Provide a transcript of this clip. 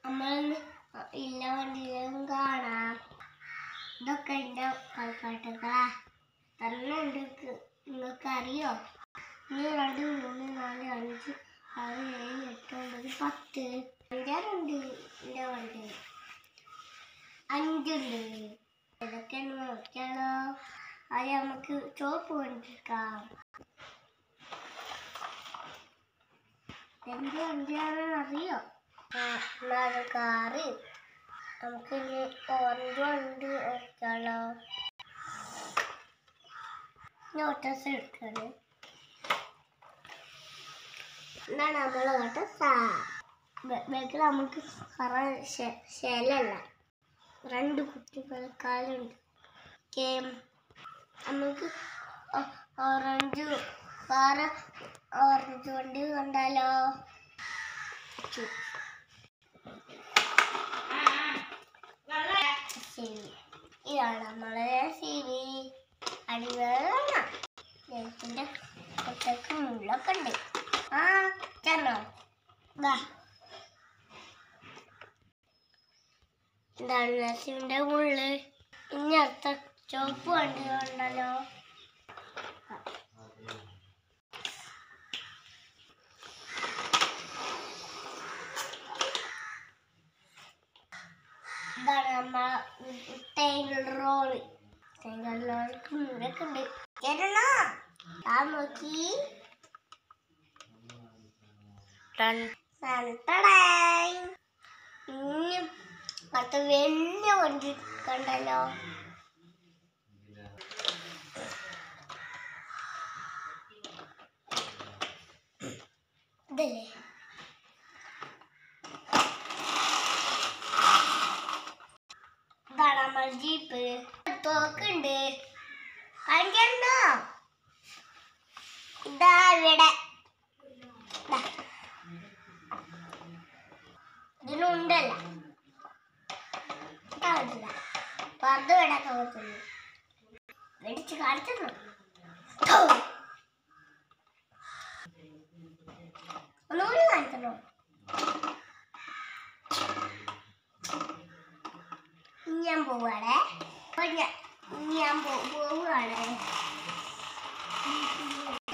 നമ്മൾ ഇല്ല വണ്ടിയിലും കാണാം ഇതൊക്കെ എൻ്റെ കളിപ്പാട്ടുകളാ തന്നുണ്ട് നിങ്ങൾക്ക് അറിയോ ഇനി രണ്ട് മൂന്ന് നാല് അഞ്ച് ആറ് ഏഴ് എട്ട് ഒമ്പത് പത്ത് അഞ്ചാറുണ്ട് എൻ്റെ വണ്ടി അഞ്ചുണ്ട് ഇതൊക്കെ നോക്കിയാലോ അത് നമുക്ക് ചോപ്പ് കൊണ്ടിരിക്കാം എന്ത് വണ്ടിയാണെന്ന് അറിയോ കാറ് നമുക്ക് ഇനി ഓറഞ്ച് വണ്ടി നോക്കിയാലോ നോട്ടസ് എടുക്കണം എന്താണ് നമ്മൾ നോട്ടസാ ബാക്കിൽ നമുക്ക് പറ ശേലല്ല രണ്ട് കുട്ടികൾക്കാലുണ്ട് ഗെയിം നമുക്ക് ഓ- ഓറഞ്ച് വേറെ ഓറഞ്ച് വണ്ടി കണ്ടാലോ ചു- ശരി ഇതാണ് നമ്മളെ ശരി അടിവേള നെയ്ത്തിന്റെ ഒറ്റക്ക് മുള്ളൊക്കെ ഉണ്ട് ആ ചെന്നോ വാ എന്താണ് നസിന്റെ മുള്ള് ഇനി അടുത്ത ചോപ്പ് വണ്ടി കണ്ടല്ലോ ഇതാണ് നമ്മളെ ടൈഗർ റോള് ടൈഗർ റോൾക്ക് മുരൊക്കെ ഉണ്ട് ചേട്ടനാ ആ നോക്കി ടടടായ്. ഇനി അടുത്ത വലിയ വണ്ടി കണ്ടല്ലോ ഇതല്ലേ ഇതാണ് നമ്മൾ ജീപ്പ് തോക്കുണ്ട് കാണിക്കണ്ടോ ഇതാ ഇവിടെ ദാ. ഇതിനുണ്ടല്ല കാണില്ല പുറത്ത് വിടാൻ തോന്നുന്നു വെടിച്ച് കാണിച്ചു ഒന്നുകൂടി കാണിക്കണോ ഞാൻ പോവാണേ അപ്പൊ ഞാൻ ഞാൻ പോ- പോവുകയാണ്